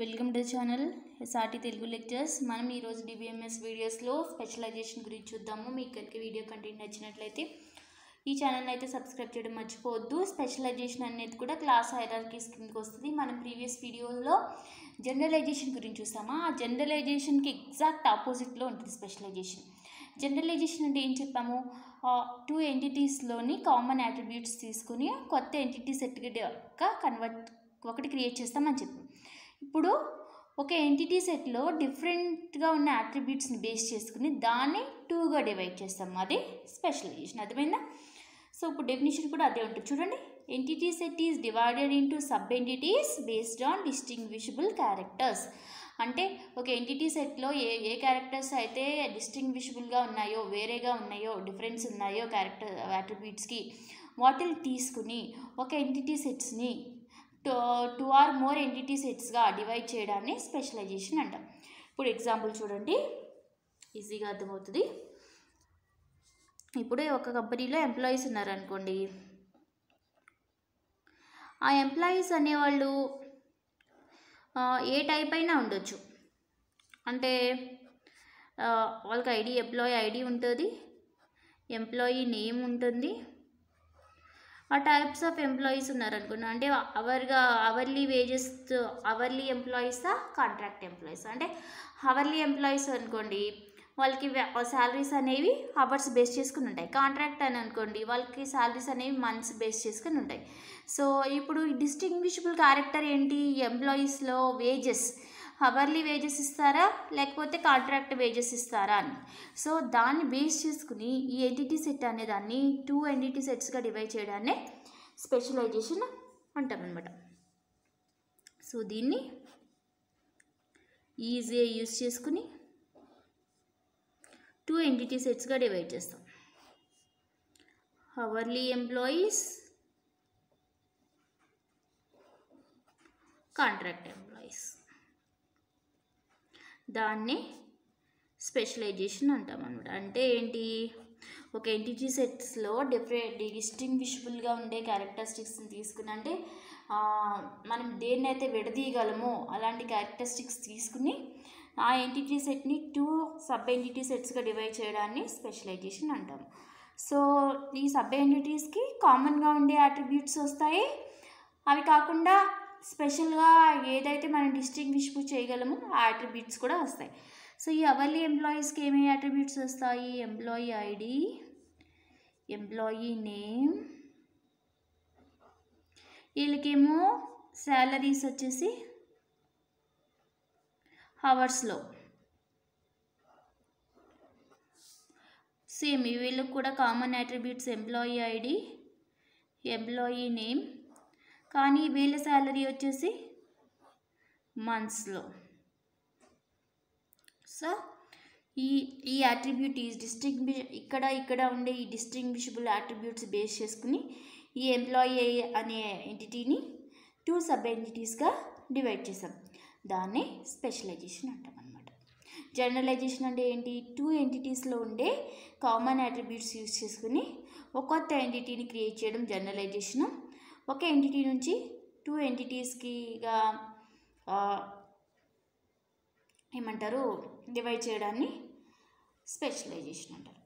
welcome to channel SRT Telugu lectures మనం ఈరోజు DBMS వీడియోస్లో స్పెషలైజేషన్ గురించి చూద్దాము మీకు కనుక వీడియో కంటెంట్ నచ్చినట్లయితే ఈ ఛానల్ అయితే సబ్స్క్రైబ్ చేయడం మర్చిపోవద్దు స్పెషలైజేషన్ అనేది కూడా క్లాస్ హైరార్కీస్ కిందకి వస్తుంది మనం ప్రీవియస్ వీడియోలో జనరలైజేషన్ గురించి చూసామా ఆ జనరలైజేషన్కి ఎగ్జాక్ట్ ఆపోజిట్లో ఉంటుంది స్పెషలైజేషన్ జనరలైజేషన్ అంటే ఏం చెప్పాము టూ ఎంటిటీస్లోని కామన్ అట్రిబ్యూట్స్ తీసుకుని కొత్త ఎంటిటీ సెట్గా కన్వర్ట్ ఒకటి క్రియేట్ చేస్తామని చెప్పాం ఇప్పుడు ఒక ఎంటిటీ సెట్లో డిఫరెంట్గా ఉన్న అట్రిబ్యూట్స్ని బేస్ చేసుకుని దాన్ని టూగా డివైడ్ చేస్తాం అది స్పెషలైజేషన్ అర్థమైందా సో ఇప్పుడు డెఫినేషన్ కూడా అదే ఉంటుంది చూడండి entity set is divided into sub entities based on distinguishable characters అంటే ఒక ఎంటిటీ సెట్లో ఏ ఏ క్యారెక్టర్స్ అయితే డిస్టింగ్విషబుల్గా ఉన్నాయో వేరేగా ఉన్నాయో డిఫరెన్స్ ఉన్నాయో క్యారెక్టర్ అట్రిబ్యూట్స్కి వాటిని తీసుకుని ఒక ఎంటిటీ సెట్స్ని two two or more entity సెట్స్గా డివైడ్ చేయడాన్ని స్పెషలైజేషన్ అంటాం ఇప్పుడు ఎగ్జాంపుల్ చూడండి ఈజీగా అర్థమవుతుంది ఇప్పుడు ఒక కంపెనీలో ఎంప్లాయీస్ ఉన్నారనుకోండి ఆ ఎంప్లాయీస్ అనేవాళ్ళు ఆ, ఏ టైప్ అయినా ఉండొచ్చు అంటే ఆ, వాళ్ళకి ఐడి ఎంప్లాయీ ఐడి ఉంటుంది ఎంప్లాయీ నేమ్ ఉంటుంది ఆ టైప్స్ ఆఫ్ ఎంప్లాయీస్ ఉన్నారనుకున్నా అంటే అవర్గా అవర్లీ వేజెస్ అవర్లీ ఎంప్లాయీసా కాంట్రాక్ట్ ఎంప్లాయీస్ అంటే అవర్లీ ఎంప్లాయీస్ అనుకోండి వాళ్ళకి శాలరీస్ అనేవి అవర్స్ బేస్ చేసుకుని ఉంటాయి కాంట్రాక్ట్ అని అనుకోండి వాళ్ళకి శాలరీస్ అనేవి మంత్స్ బేస్ చేసుకుని ఉంటాయి సో ఇప్పుడు డిస్టింగ్విషబుల్ క్యారెక్టర్ ఏంటి ఎంప్లాయీస్లో వేజెస్ అవర్లీ వేజెస్ ఇస్తారా లేకపోతే కాంట్రాక్ట్ వేజెస్ ఇస్తారా అని సో దాన్ని బేస్ చేసుకుని ఈ ఎంటిటీ సెట్ అనే దాన్ని టూ ఎంటిటీ సెట్స్గా డివైడ్ చేయడాన్నే స్పెషలైజేషన్ అంటాం అనమాట సో దీన్ని ఈజీగా యూస్ చేసుకుని టూ ఎంటిటీ సెట్స్గా డివైడ్ చేస్తాం అవర్లీ ఎంప్లాయీస్ కాంట్రాక్ట్ ఎంప్లాయీస్ దాన్ని స్పెషలైజేషన్ అంటాం అనమాట అంటే ఏంటి ఒక ఎంటిటీ సెట్స్లో డిఫరెంట్ డిస్టింగ్విషబుల్గా ఉండే క్యారెక్టరిస్టిక్స్ని తీసుకుని అంటే ఆ, మనం దేన్నైతే విడదీయగలమో అలాంటి క్యారెక్టరిస్టిక్స్ తీసుకుని ఆ ఎంటిటీ సెట్ని టూ సబ్ ఎంటిటీ సెట్స్గా డివైడ్ చేయడాన్ని స్పెషలైజేషన్ అంటాము సో ఈ సబ్ ఎంటిటీస్కి కామన్గా ఉండే అట్రిబ్యూట్స్ వస్తాయి అవి కాకుండా స్పెషల్గా ఏదైతే మనం డిస్టింగ్విషబుల్ చేయగలమో ఆ అట్రిబ్యూట్స్ కూడా వస్తాయి సో ఈ అవర్లీ ఎంప్లాయీస్కి ఏమేమి అట్రిబ్యూట్స్ వస్తాయి ఎంప్లాయీ ఐడి ఎంప్లాయీ నేమ్ వీళ్ళకేమో శాలరీస్ వచ్చేసి హవర్స్లో సేమ్ వీళ్ళకి కూడా common attributes employee ID employee name కానీ వీళ్ళ శాలరీ వచ్చేసి మంత్స్లో సో ఈ ఈ అట్రిబ్యూట్ ఈ డిస్టింగ్వి ఇక్కడ ఇక్కడ ఉండే ఈ డిస్టింగ్విషబుల్ అట్రిబ్యూట్స్ బేస్ చేసుకుని ఈ ఎంప్లాయీ అనే ఎంటిటీని టూ సబ్ ఎంటిటీస్గా డివైడ్ చేసాం దాన్నే స్పెషలైజేషన్ అంటాం అనమాట జనరలైజేషన్ అంటే ఏంటి టూ ఎంటిటీస్లో ఉండే కామన్ అట్రిబ్యూట్స్ యూస్ చేసుకుని ఒక కొత్త ఎంటిటీని క్రియేట్ చేయడం జనరలైజేషను ఒక ఎంటిటీ నుంచి టూ ఎంటిటీస్కిగా ఏమంటారు డివైడ్ చేయడాన్ని స్పెషలైజేషన్ అంటారు